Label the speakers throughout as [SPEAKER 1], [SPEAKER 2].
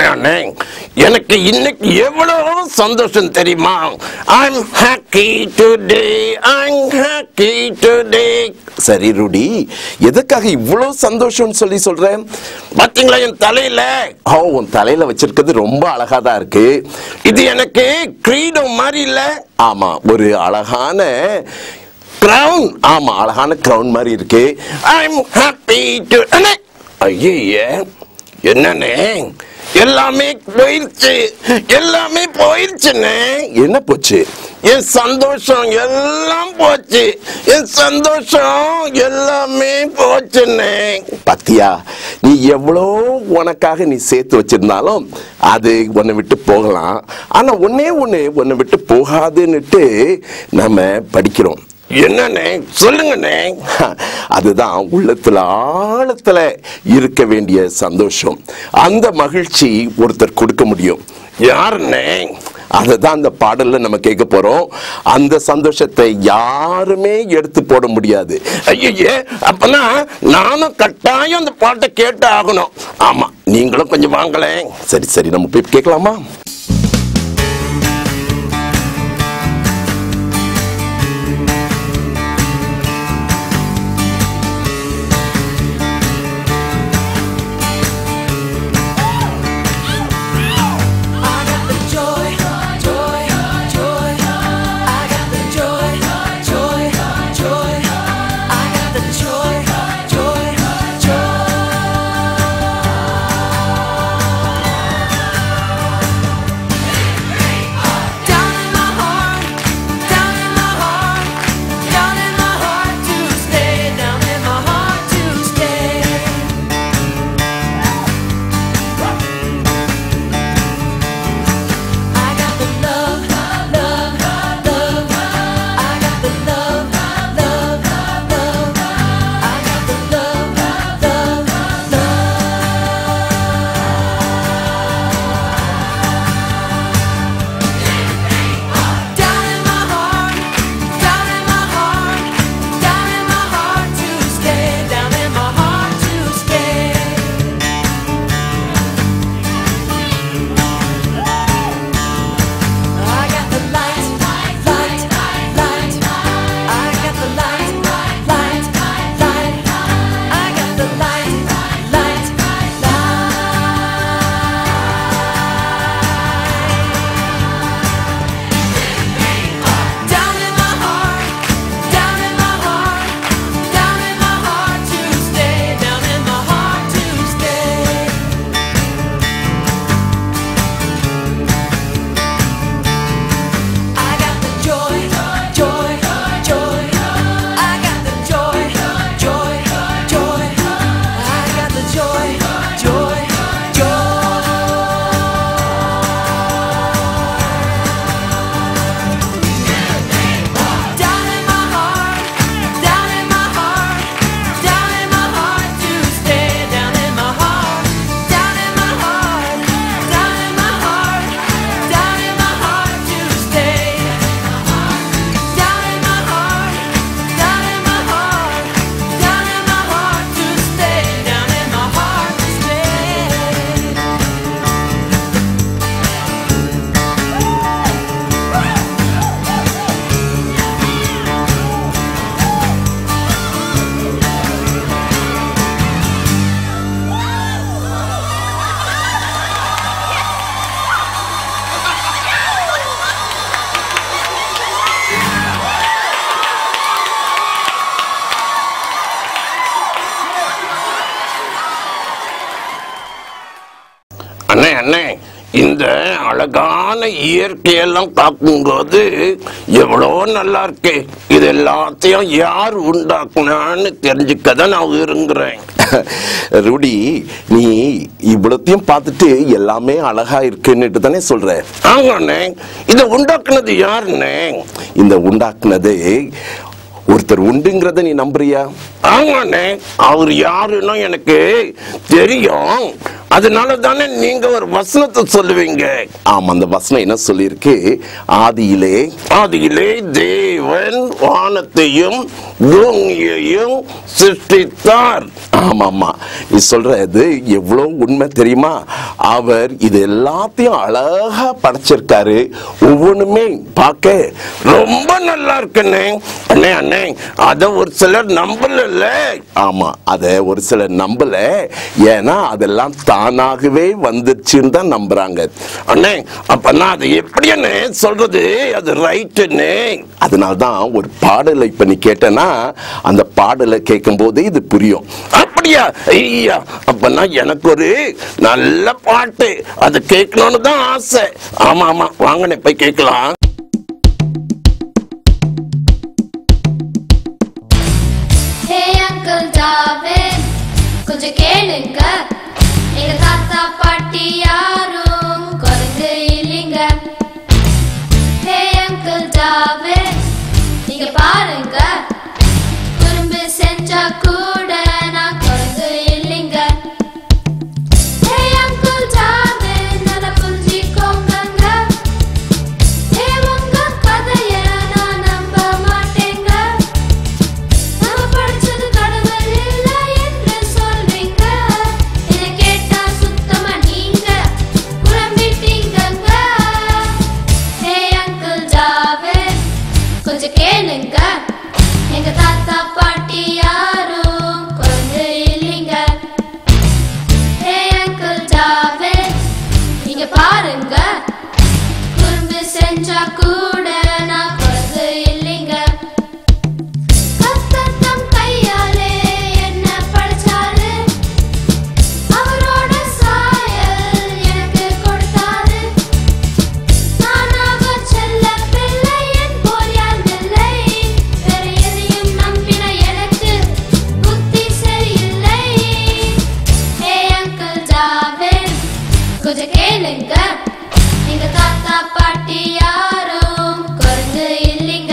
[SPEAKER 1] அண்ணே எனக்கு இன்னைக்கு எவ்வளவு சந்தோஷம் தெரியுமா I'm happy today I'm happy today
[SPEAKER 2] சரி ரூடி எதுக்காக இவ்வளவு சந்தோஷம்னு சொல்லி சொல்றேன்
[SPEAKER 1] பாத்தீங்களா என் தலையில
[SPEAKER 2] ஓ உன் தலையில வச்சிருக்கிறது ரொம்ப அழகா தான் இருக்கு
[SPEAKER 1] இது எனக்கு கிரீடம் மாதிரி இல்ல
[SPEAKER 2] ஆமா ஒரு அழகான கிரவுன் ஆமா அழகான கிரவுன் மாதிரி இருக்கு
[SPEAKER 1] ஐம் ஹாப்பி டு அண்ணே ஐயே என்னண்ணே எல்லாமே போயிருச்சு எல்லாமே போயிருச்சுண்ணே
[SPEAKER 2] என்ன போச்சு
[SPEAKER 1] என் சந்தோஷம் எல்லாம் போச்சு என் சந்தோஷம் எல்லாமே போச்சுண்ணே
[SPEAKER 2] பத்தியா நீ எவ்வளோ உனக்காக நீ சேர்த்து வச்சிருந்தாலும் அது உன்னை விட்டு போகலாம் ஆனா ஒன்னே ஒண்ணு உன்னை விட்டு போகாதுன்னுட்டு நம்ம படிக்கிறோம்
[SPEAKER 1] என்னண்ணே சொல்லுங்கண்ணே
[SPEAKER 2] அதுதான் உள்ளத்துல ஆழத்துல இருக்க வேண்டிய சந்தோஷம் அந்த மகிழ்ச்சி ஒருத்தர் கொடுக்க முடியும்
[SPEAKER 1] யாருண்ணே
[SPEAKER 2] அதுதான் அந்த பாடல்ல நம்ம கேட்க போறோம் அந்த சந்தோஷத்தை யாருமே எடுத்து போட முடியாது
[SPEAKER 1] ஐயே அப்பனா நானும் கட்டாயம் அந்த பாட்டை கேட்டு ஆகணும் ஆமா நீங்களும் கொஞ்சம் வாங்களேன்
[SPEAKER 2] சரி சரி நம்ம போய் கேட்கலாமா
[SPEAKER 3] I got the joy, joy, joy. I got the joy, joy, joy. I got the joy, joy, joy. Down in my heart, down in my heart, down in my heart to stay, down in my heart to stay. I got the love, love, love. I got the love, love, love. I got the love, love, love. Down in my heart, down in my heart, down in my heart to stay, down in my heart to stay. I got the light, light, light. I got the light, light, light. I got the light, light, light. Down in my heart, down in my heart, down in my heart to stay, down in my heart to stay. I got the joy, joy, joy. I got the joy, joy, joy. I got the joy, joy, joy. Down in my heart, down in my heart, down in my heart to stay. Down in my heart, down in my heart, down in my heart, down in my heart to stay. Down in my heart, down in my heart, down in my heart to stay. Down in my heart to stay.
[SPEAKER 1] அண்ணே அண்ணே இந்த அழகான இயற்கையெல்லாம் பார்க்கும்போது எவ்வளோ நல்லா இருக்கு இது எல்லாத்தையும் யார் உண்டாக்குனான்னு தெரிஞ்சுக்க தான் நான் விரும்புகிறேன்
[SPEAKER 2] ரூடி நீ இவ்வளத்தையும் பார்த்துட்டு எல்லாமே அழகா இருக்குன்னுட்டு தானே சொல்ற
[SPEAKER 1] ஆமாண்ணே இதை உண்டாக்குனது யாருண்ணே
[SPEAKER 2] இந்த உண்டாக்குனது ஒருத்தர் உண்டுங்கிறத நீ நம்புறியா
[SPEAKER 1] ஆமாண்ணே அவர் யாருன்னு எனக்கு தெரியும் அதனால தானே நீங்க ஒரு வசனத்தை சொல்லுவீங்க
[SPEAKER 2] ஆமா அந்த வசனம் என்ன சொல்லியிருக்கு ஆதியிலே
[SPEAKER 1] ஆதியிலே தேவன் வானத்தையும் பூமியையும் சிருஷ்டித்தார்
[SPEAKER 2] ஆமா ஆமா நீ சொல்றது எவ்வளவு உண்மை தெரியுமா அவர் இது எல்லாத்தையும் அழகா படைச்சிருக்காரு ஒவ்வொன்றுமே பார்க்க
[SPEAKER 1] ரொம்ப நல்லா இருக்குண்ணே அண்ணே அண்ணே அத ஒரு சிலர் நம்பல
[SPEAKER 2] ஆமா அத ஒரு சிலர் நம்பல ஏன்னா அதெல்லாம் தானாகவே வந்துருச்சுன்னு தான் நம்புறாங்க
[SPEAKER 1] அண்ணே அப்ப அது எப்படி அண்ணே சொல்றது அது ரைட்டுண்ணே
[SPEAKER 2] அதனால்தான் ஒரு பாடலை இப்ப நீ கேட்டனா அந்த பாடலை கேட்கும் போதே இது புரியும்
[SPEAKER 1] அப்படியா ஐயா அப்பனா எனக்கு ஒரு நல்ல பாட்டு அது கேட்கணும்னு தான் ஆசை ஆமா ஆமா வாங்கண்ணே போய் கேட்கலாம்
[SPEAKER 4] ஹே அங்கிள் ஜாவேத் கொஞ்சம் கேளுங்க எங்க தாத்தா பாட்டி யாரும் குறைஞ்சு இல்லைங்க ஹே அங்கிள் ஜாவேத் நீங்க பாருங்க குறும்பு செஞ்சா கூட நான் குறைஞ்சு இல்லைங்க ஹே அங்கிள் ஜாவேத் நல்லா புரிஞ்சுக்கோங்க ஹே உங்க கதைய நான் நம்ப மாட்டேங்க நம்ம படிச்சது கடவுள் இல்ல என்று சொல்றீங்க இதை கேட்டா சுத்தமா நீங்க குழம்பிட்டீங்கங்க ஹே அங்கிள் ஜாவேத் கொஞ்சம் கேளுங்க எங்க தாத்தா பாட்டி யாரும் குழந்தை இல்லைங்க ஹே அங்கிள் ஜாவேத் நீங்க பாருங்க குறும்பு செஞ்சா கூட நான் குழந்தை இல்லைங்க கத்தத்தம் கையாலே என்ன படைச்சாரு அவரோட சாயல் எனக்கு கொடுத்தாரு நான் அவர் செல்ல பிள்ளை என் போல் யாருமில்லை வேற எதையும் நம்பின எனக்கு புத்தி சரியில்லை ஹே அங்கிள் ஜாவேத் கொஞ்சம் கேளுங்க எங்க தாத்தா பாட்டி யாரும் குறைஞ்சு இல்லைங்க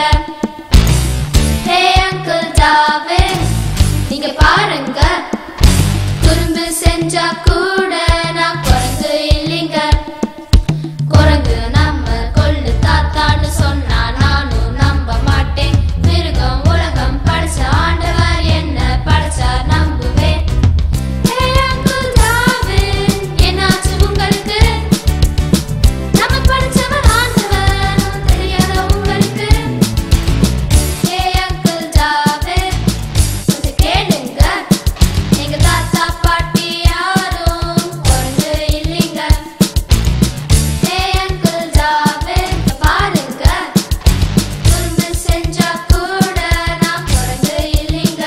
[SPEAKER 4] ஹே அங்கிள் ஜாவேத் நீங்க பாருங்க குறும்பு செஞ்சா கூட நான் குறைஞ்சு இல்லைங்க குரங்கு நம்ம கொள்ளு தாத்தான்னு சொன்னா நானும் நம்ப மாட்டேன் மிருகம் உலகம் படைச்ச ஆண்டவர் என்ன படைச்சா நம்புவேன் ஹே அங்கிள் ஜாவேத் என்னாச்சு உங்களுக்கு நம்ம படிச்சவர் ஆண்டவர் தெரியாத உங்களுக்கு ஹே அங்கிள் ஜாவேத் கொஞ்சம் கேளுங்க எங்க தாத்தா பாட்டி யாரும் குறைஞ்சு இல்லைங்க ஹே அங்கிள் ஜாவேத் பாருங்க குறும்பு செஞ்சா கூட நான் குறைஞ்சு இல்லைங்க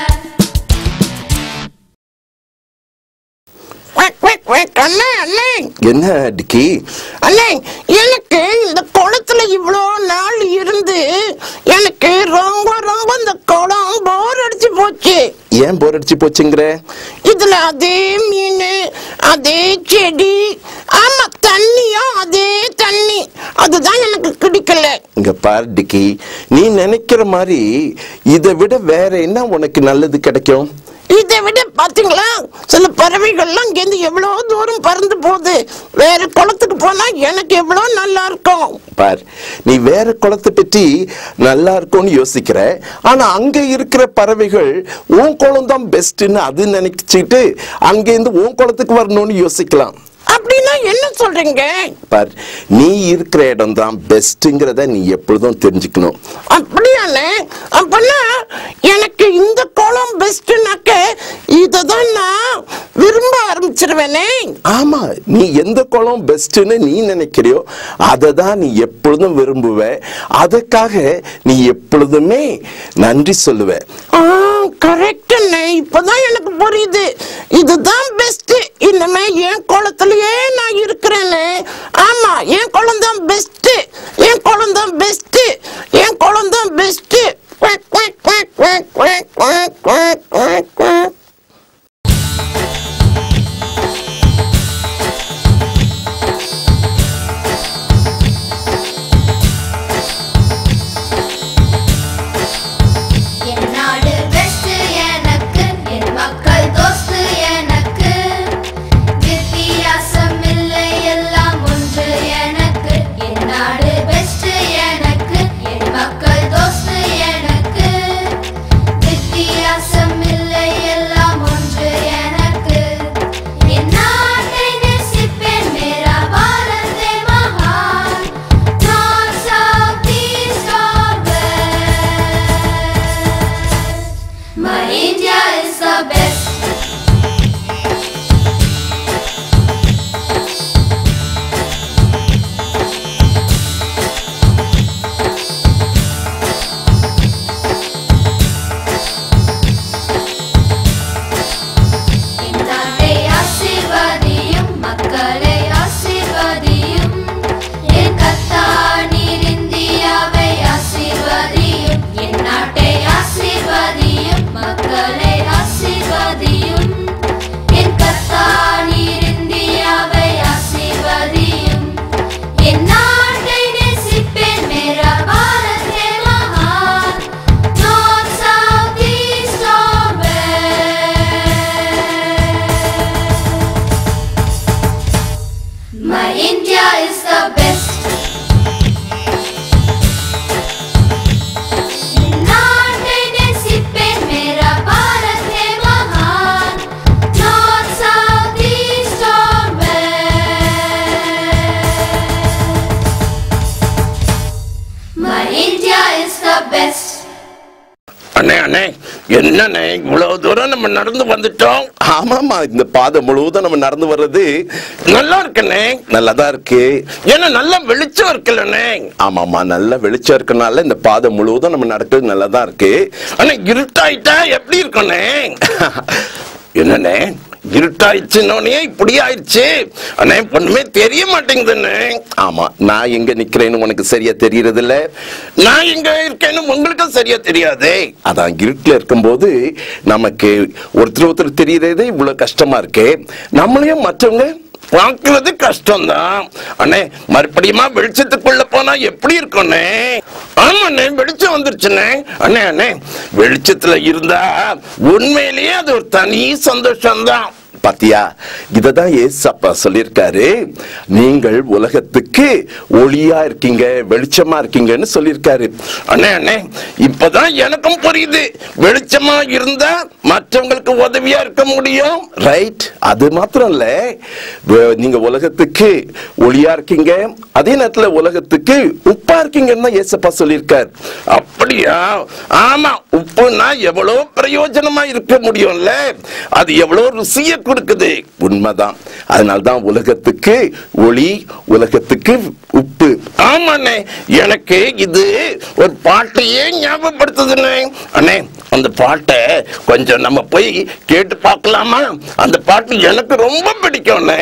[SPEAKER 1] குவிக், குவிக், குவிக். அண்ணே அண்ணே
[SPEAKER 2] என்ன டிக்கி
[SPEAKER 1] அண்ணே எனக்கு இந்த குளத்துல இவ்வளோ நாள் இருந்து எனக்கு ரொம்ப ரொம்ப இந்த குளம் போர் அடிச்சு போச்சு
[SPEAKER 2] ஏன் போர் அடிச்சு போச்சுங்கிற
[SPEAKER 1] இதுல அதே மீன் அதே செடி ஆமா தண்ணியும் அதே தண்ணி அதுதான் எனக்கு பிடிக்கல
[SPEAKER 2] இங்க பாரு டிக்கி நீ நினைக்கிற மாதிரி இதை விட வேற என்ன உனக்கு நல்லது கிடைக்கும்
[SPEAKER 1] இதை விட பாத்தீங்களா சில பறவைகள்லாம் இங்கேருந்து எவ்வளோ தூரம் பறந்து போகுது வேற குளத்துக்கு போனா எனக்கு எவ்வளோ நல்லா இருக்கும்
[SPEAKER 2] பார் நீ வேற குளத்தை பற்றி நல்லா இருக்கும்னு யோசிக்கிற ஆனா அங்க இருக்கிற பறவைகள் உன் குளம் தான் பெஸ்ட்னு அது நினைச்சிட்டு அங்கேருந்து உன் குளத்துக்கு வரணும்னு யோசிக்கலாம்
[SPEAKER 1] அப்படின்னா என்ன சொல்றீங்க
[SPEAKER 2] பார் நீ இருக்கிற இடம் தான் பெஸ்ட்ங்கிறத நீ எப்பொழுதும் தெரிஞ்சுக்கணும்
[SPEAKER 1] அப்படியாண்ணே அப்பனா எனக்கு இந்த குளம் பெஸ்ட்னாக்க இதை தான் நான் விரும்ப ஆரம்பிச்சிருவேனே
[SPEAKER 2] ஆமா நீ எந்த குளம் பெஸ்ட்னு நீ நினைக்கிறியோ அதை தான் நீ எப்பொழுதும் விரும்புவ அதுக்காக நீ எப்பொழுதுமே நன்றி சொல்லுவ
[SPEAKER 1] ஆ கரெக்ட் அண்ணே இப்பதான் எனக்கு புரியுது இதுதான் பெஸ்ட் இனிமே என் குளத்துலயே நான் இருக்கிறேன்னு ஆமா என் குளம் தான் பெஸ்ட் என் குளம் தான் பெஸ்ட் என் குளம் தான் பெஸ்ட்
[SPEAKER 4] என்
[SPEAKER 1] என்னண்ணே இவ்வளவு தூரம் நம்ம நடந்து வந்துட்டோம்
[SPEAKER 2] ஆமாமா இந்த பாதை முழுவதும் நம்ம நடந்து வர்றது
[SPEAKER 1] நல்லா இருக்குண்ணே
[SPEAKER 2] நல்லதா இருக்கு
[SPEAKER 1] ஏன்னா நல்லா வெளிச்சம் இருக்குல்லண்ணே
[SPEAKER 2] ஆமாமா நல்ல வெளிச்சம் இருக்கனால இந்த பாதை முழுவதும் நம்ம நடக்கிறது நல்லதா இருக்கு
[SPEAKER 1] ஆனா இருட்டாயிட்டா எப்படி இருக்குண்ணே என்னண்ணே இருட்டாயிடுச்சுன்னே இப்படி ஆயிடுச்சு அண்ணே ஒண்ணுமே தெரிய மாட்டேங்குதுண்ணே
[SPEAKER 2] ஆமா நான் எங்க நிக்கிறேன்னு உனக்கு சரியா தெரியறது இல்ல
[SPEAKER 1] நான் எங்க இருக்கேன்னு உங்களுக்கும் சரியா தெரியாதே
[SPEAKER 2] அதான் இருட்டுல இருக்கும்போது நமக்கு ஒருத்தர் ஒருத்தர் தெரியறதே இவ்வளவு கஷ்டமா இருக்கு நம்மளையும் மற்றவங்க
[SPEAKER 1] பார்க்கிறது கஷ்டம்தான் அண்ணே மறுபடியுமா வெளிச்சத்துக்குள்ள போனா எப்படி இருக்கும்ண்ணே ஆமாண்ணே வெளிச்சம் வந்துருச்சுண்ணே அண்ணே அண்ணே வெளிச்சத்துல இருந்தா உண்மையிலேயே அது ஒரு தனி சந்தோஷம்தான்
[SPEAKER 2] பாத்தியா இததான் ஏசப்பா சொல்லியிருக்காரு நீங்கள் உலகத்துக்கு ஒளியா இருக்கீங்க வெளிச்சமா இருக்கீங்கன்னு சொல்லியிருக்காரு
[SPEAKER 1] அண்ணே அண்ணே இப்பதான் எனக்கும் புரியுது வெளிச்சமா இருந்தா மற்றவங்களுக்கு உதவியா இருக்க முடியும்
[SPEAKER 2] ரைட் அது மாத்திரம் இல்ல வ- நீங்க உலகத்துக்கு ஒளியா இருக்கீங்க அதே நேரத்துல உலகத்துக்கு உப்பா இருக்கீங்கன்னு தான் ஏசப்பா சொல்லியிருக்காரு
[SPEAKER 1] அப்படியா ஆமா உப்புனா எவ்வளவு பிரயோஜனமா இருக்க முடியும்ல அது எவ்வளவு ருசிய கொடுக்குது
[SPEAKER 2] உண்மைதான் அதனால்தான் உலகத்துக்கு ஒளி உலகத்துக்கு உப்பு
[SPEAKER 1] ஆமாண்ணே எனக்கு இது ஒரு பாட்டையே ஞாபகப்படுத்துதுண்ணே அண்ணே அந்த பாட்டை கொஞ்சம் நம்ம போய் கேட்டு பார்க்கலாமா அந்த பாட்டு எனக்கு ரொம்ப பிடிக்கும்ண்ணே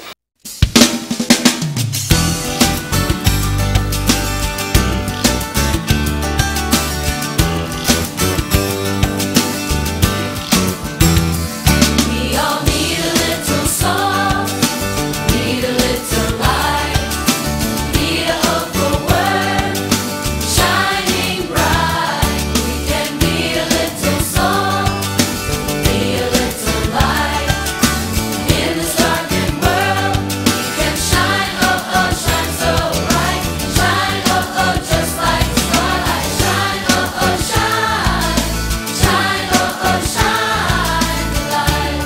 [SPEAKER 4] We all need a little song, need a little light, need a hopeful word shining bright. We can be a little song, be a little light in this darkened world. We can shine, oh oh, shine so bright, shine, oh oh, just like starlight, shine, oh oh, shine, shine, oh oh, shine the light.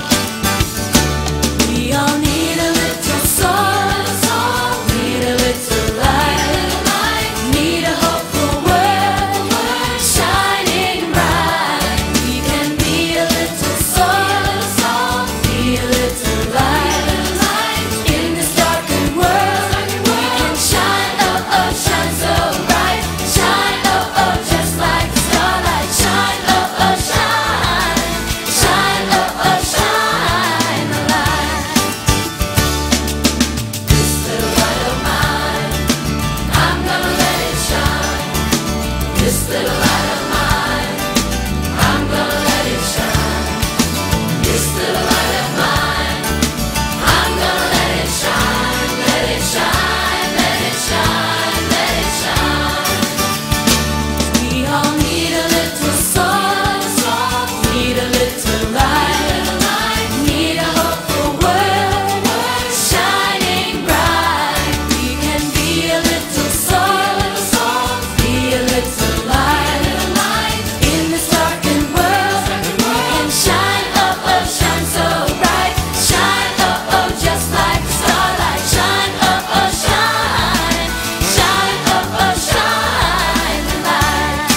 [SPEAKER 4] We all need a little song, need a little light, need a hopeful word shining bright. We can be a little song, be a little light in this darkened world. We can shine, oh oh, shine so bright, shine, oh oh, just like the starlight, shine, oh oh, shine, shine, oh oh, shine the light. This little light of mine, I'm gonna let it shine. This little light of mine, I'm gonna let it shine. This little light of mine, I'm gonna let it shine, let it shine, let it shine, let it shine. We all need a little song, need a little light, need a hopeful word shining bright. We can be a little song, be a little light in this darkened world. We can shine, oh oh, shine so bright, shine, oh oh, just like the starlight, shine, oh oh, shine, shine, oh oh, shine the light.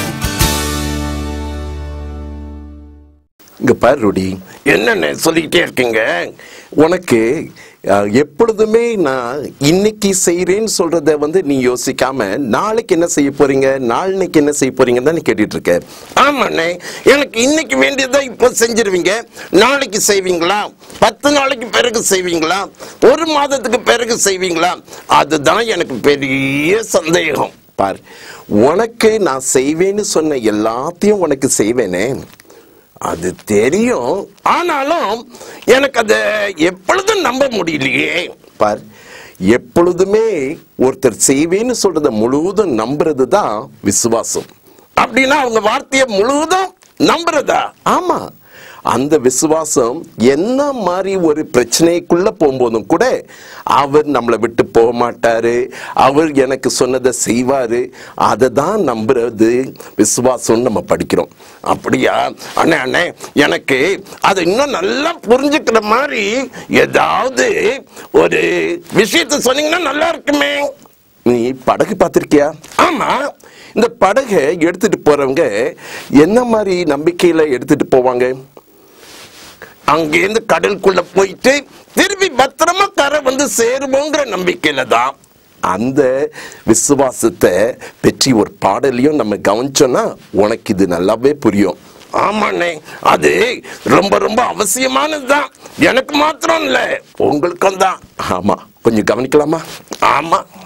[SPEAKER 2] இங்க பாரு ருடி
[SPEAKER 1] என்னண்ணே சொல்லிக்கிட்டே இருக்கீங்க
[SPEAKER 2] உனக்கு அஹ், எப்பொழுதுமே நான் இன்னைக்கு செய்றேன்னு சொல்றத வந்து நீ யோசிக்காம நாளைக்கு என்ன செய்ய போறீங்க நாளைக்கு என்ன செய்ய போறீங்கன்னு தான் நீ கேட்டுட்டு இருக்க
[SPEAKER 1] ஆமாண்ணே எனக்கு இன்னைக்கு வேண்டியதை இப்போ செஞ்சிருவீங்க நாளைக்கு செய்வீங்களா பத்து நாளைக்கு பிறகு செய்வீங்களா ஒரு மாதத்துக்கு பிறகு செய்வீங்களா அதுதான் எனக்கு பெரிய சந்தேகம்
[SPEAKER 2] பார் உனக்கு நான் செய்வேன்னு சொன்ன எல்லாத்தையும் உனக்கு செய்வேனே
[SPEAKER 1] அது தெரியும் ஆனாலும் எனக்கு அதை எப்பொழுதும் நம்ப முடியலையே
[SPEAKER 2] பார் எப்பொழுதுமே ஒருத்தர் செய்வேன்னு சொல்றத முழுவதும் நம்புறது தான் விசுவாசம்
[SPEAKER 1] அப்படின்னா அவங்க வார்த்தையை முழுவதும் நம்புறதா
[SPEAKER 2] ஆமா அந்த விசுவாசம் என்ன மாதிரி ஒரு பிரச்சனைக்குள்ள போகும்போதும் கூட அவர் நம்மளை விட்டு போக மாட்டாரு அவர் எனக்கு சொன்னதை செய்வாரு அதை தான் நம்புறது விசுவாசம்னு நம்ம படிக்கிறோம்
[SPEAKER 1] அப்படியா அண்ணே அண்ணே எனக்கு அதை இன்னும் நல்லா புரிஞ்சுக்கிற மாதிரி ஏதாவது ஒரு விஷயத்த சொன்னீங்கன்னா நல்லா இருக்குமே
[SPEAKER 2] நீ படகு பார்த்திருக்கியா ஆமா இந்த படகை எடுத்துட்டு போறவங்க என்ன மாதிரி நம்பிக்கையில எடுத்துட்டு போவாங்க அங்கேருந்து கடலுக்குள்ள போயிட்டு திருப்பி பத்திரமா கரை வந்து சேருவோங்கிற நம்பிக்கையில தான் அந்த விசுவாசத்தை பற்றி ஒரு பாடலையும் நம்ம கவனிச்சோம்னா உனக்கு இது நல்லாவே புரியும் ஆமாண்ணே அது ரொம்ப ரொம்ப அவசியமானதுதான் எனக்கு மாத்திரம் இல்ல உங்களுக்கும் தான் ஆமா கொஞ்சம் கவனிக்கலாமா ஆமா